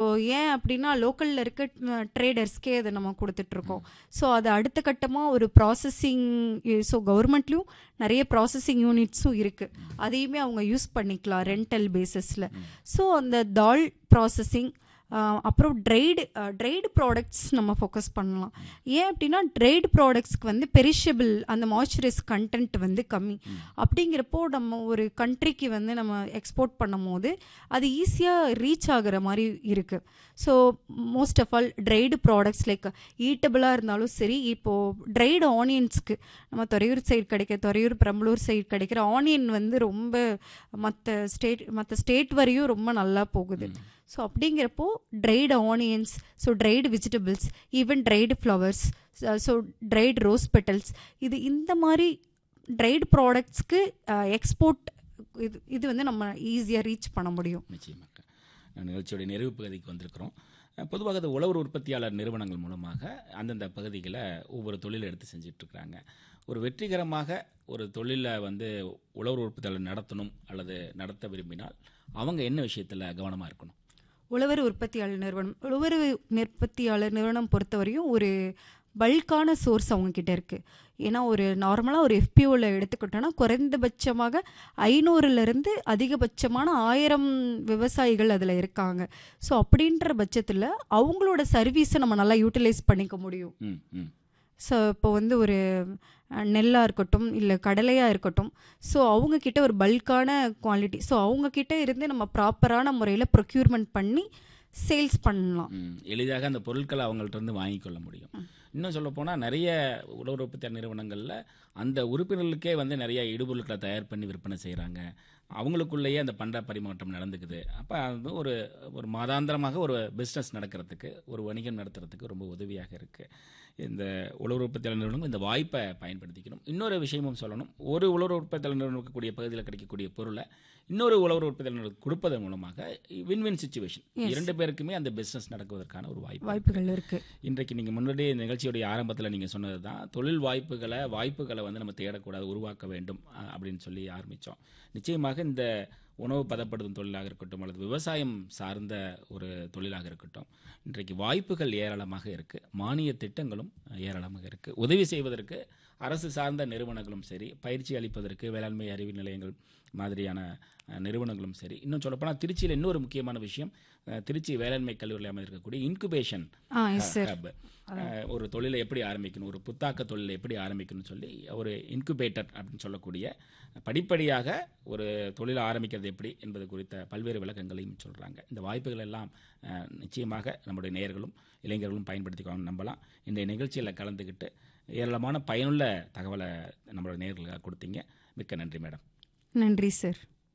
ஏன் அப்படின்னா லோக்கலில் இருக்க ட்ரேடர்ஸ்க்கே அதை நம்ம கொடுத்துட்ருக்கோம் ஸோ அது அடுத்த கட்டமாக ஒரு ப்ராசஸிங் ஸோ கவர்மெண்ட்லேயும் நிறைய ப்ராசஸிங் யூனிட்ஸும் இருக்குது அதையுமே அவங்க யூஸ் பண்ணிக்கலாம் ரெண்டல் பேசிஸில் ஸோ அந்த தால் ப்ராசஸிங் அப்புறம் ட்ரைடு ட்ரைடு ப்ராடக்ட்ஸ் நம்ம ஃபோக்கஸ் பண்ணலாம் ஏன் அப்படின்னா ட்ரைடு ப்ராடக்ட்ஸ்க்கு வந்து பெரிஷபிள் அந்த மாய்ஸ்சரைஸ் கண்டென்ட் வந்து கம்மி அப்படிங்கிறப்போ நம்ம ஒரு கண்ட்ரிக்கு வந்து நம்ம எக்ஸ்போர்ட் பண்ணும் போது அது ஈஸியாக ரீச் ஆகுற மாதிரி இருக்குது so most of all dried products like ஈட்டபிளாக இருந்தாலும் சரி இப்போது ட்ரைடு ஆனியன்ஸ்க்கு நம்ம துறையூர் சைடு கிடைக்க துறையூர் பெரம்பலூர் சைடு கிடைக்கிற ஆனியன் வந்து ரொம்ப மற்ற ஸ்டேட் மற்ற ஸ்டேட் வரையும் ரொம்ப நல்லா போகுது ஸோ அப்படிங்கிறப்போ dried onions so dried vegetables even dried flowers so dried rose petals இது இந்த மாதிரி ட்ரைடு ப்ராடக்ட்ஸ்க்கு எக்ஸ்போர்ட் இது இது வந்து நம்ம ஈஸியாக ரீச் பண்ண முடியும் நிச்சயமாக நிகழ்ச்சியோடைய நிறைவு பகுதிக்கு வந்திருக்கிறோம் அஹ் பொதுவாக அது உழவர் உற்பத்தியாளர் நிறுவனங்கள் மூலமாக அந்தந்த பகுதிகளை ஒவ்வொரு தொழிலை எடுத்து செஞ்சுட்டு இருக்கிறாங்க ஒரு வெற்றிகரமாக ஒரு தொழிலை வந்து உழவர் உற்பத்தியாளர் நடத்தணும் அல்லது நடத்த விரும்பினால் அவங்க என்ன விஷயத்தில் கவனமாக இருக்கணும் உழவர் உற்பத்தியாளர் நிறுவனம் உழவர் உற்பத்தியாளர் நிறுவனம் பொறுத்தவரையும் ஒரு பல்கான சோர்ஸ் அவங்க கிட்ட இருக்குது ஏன்னா ஒரு நார்மலாக ஒரு எஃபிஓவில் எடுத்துக்கிட்டோன்னா குறைந்தபட்சமாக ஐநூறுலேருந்து அதிகபட்சமான ஆயிரம் விவசாயிகள் அதில் இருக்காங்க ஸோ அப்படின்ற பட்சத்தில் அவங்களோட சர்வீஸை நம்ம நல்லா யூட்டிலைஸ் பண்ணிக்க முடியும் ம் ம் ஸோ இப்போ வந்து ஒரு நெல்லாக இருக்கட்டும் இல்லை கடலையாக இருக்கட்டும் ஸோ அவங்கக்கிட்ட ஒரு பல்கான குவாலிட்டி ஸோ அவங்கக்கிட்ட இருந்து நம்ம ப்ராப்பரான முறையில் ப்ரொக்யூர்மெண்ட் பண்ணி சேல்ஸ் பண்ணலாம் ம், எளிதாக அந்த பொருட்களை அவங்கள்ட்ட இருந்து வாங்கிக்கொள்ள முடியும் இன்னும் சொல்ல போனால் நிறைய உழவர் உற்பத்தி நிறுவனங்களில் அந்த உறுப்பினர்களுக்கே வந்து நிறைய இடுபொருட்களை தயார் பண்ணி விற்பனை செய்கிறாங்க அவங்களுக்குள்ளேயே அந்த பண்ட பரிமாற்றம் நடந்துக்குது அப்போ அது ஒரு ஒரு மாதாந்திரமாக ஒரு பிஸ்னஸ் நடக்கிறதுக்கு ஒரு வணிகம் நடத்துறதுக்கு ரொம்ப உதவியாக இருக்குது இந்த உழவர் உற்பத்தியாளர் நிறுவனங்கள் இந்த வாய்ப்பை பயன்படுத்திக்கணும் இன்னொரு விஷயமும் சொல்லணும் ஒரு உழவர் உற்பத்தியாளர் நிறுவனம் இருக்கக்கூடிய பகுதியில் கிடைக்கக்கூடிய பொருளை இன்னொரு உழவர் உற்பத்தியாளர் நிறுவனத்துக்கு கொடுப்பதன் மூலமாக வின் வின் சுச்சுவேஷன் இரண்டு பேருக்குமே அந்த பிஸ்னஸ் நடக்குவதற்கான ஒரு வாய்ப்பு வாய்ப்புகள் இருக்குது இன்றைக்கு நீங்கள் முன்னாடியே இந்த நிகழ்ச்சியுடைய ஆரம்பத்தில் நீங்கள் சொன்னது தான் தொழில் வாய்ப்புகளை வாய்ப்புகளை வந்து நம்ம தேடக்கூடாது உருவாக்க வேண்டும் அஹ், அப்படின்னு சொல்லி ஆரம்பித்தோம் நிச்சயமாக இந்த உணவு பதப்படுத்தும் தொழிலாக இருக்கட்டும் அல்லது விவசாயம் சார்ந்த ஒரு தொழிலாக இருக்கட்டும் இன்றைக்கு வாய்ப்புகள் ஏராளமாக இருக்குது மானிய திட்டங்களும் ஏராளமாக இருக்குது உதவி செய்வதற்கு அரசு சார்ந்த நிறுவனங்களும் சரி பயிற்சி அளிப்பதற்கு வேளாண்மை அறிவு நிலையங்கள் மாதிரியான அஹ், நிறுவனங்களும் சரி இன்னும் சொல்லப்போனால் திருச்சியில் இன்னொரு முக்கியமான விஷயம் அஹ், திருச்சி வேளாண்மை கல்லூரியில் அமைந்திருக்கக்கூடிய இன்குபேஷன் ஆ எஸ் சார் ஹப் ஒரு தொழிலை எப்படி ஆரம்பிக்கணும் ஒரு புத்தாக்க தொழிலை எப்படி ஆரம்பிக்கணும்னு சொல்லி ஒரு இன்குபேட்டர் அப்படின்னு சொல்லக்கூடிய படிப்படியாக ஒரு தொழிலை ஆரம்பிக்கிறது எப்படி என்பது குறித்த பல்வேறு விளக்கங்களையும் சொல்கிறாங்க இந்த வாய்ப்புகள் எல்லாம் அஹ், நிச்சயமாக நம்முடைய நேயர்களும் இளைஞர்களும் பயன்படுத்திக்கணும்னு நம்பலாம் இந்த நிகழ்ச்சியில் கலந்துக்கிட்டு ஏராளமான பயனுள்ள தகவலை நம்மளோட நேயர்களுக்காக கொடுத்தீங்க மிக்க நன்றி மேடம் நன்றி சார்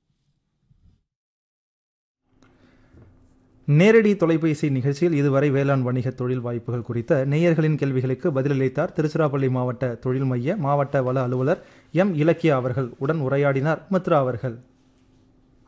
நேரடி தொலைபேசி நிகழ்ச்சியில் இதுவரை வேளாண் வணிக தொழில் வாய்ப்புகள் குறித்த நேயர்களின் கேள்விகளுக்கு பதிலளித்தார் திருச்சிராப்பள்ளி மாவட்ட தொழில் மைய மாவட்ட வள அலுவலர் எம் இலக்கியா அவர்கள் உடன் உரையாடினார் மித்ரா அவர்கள்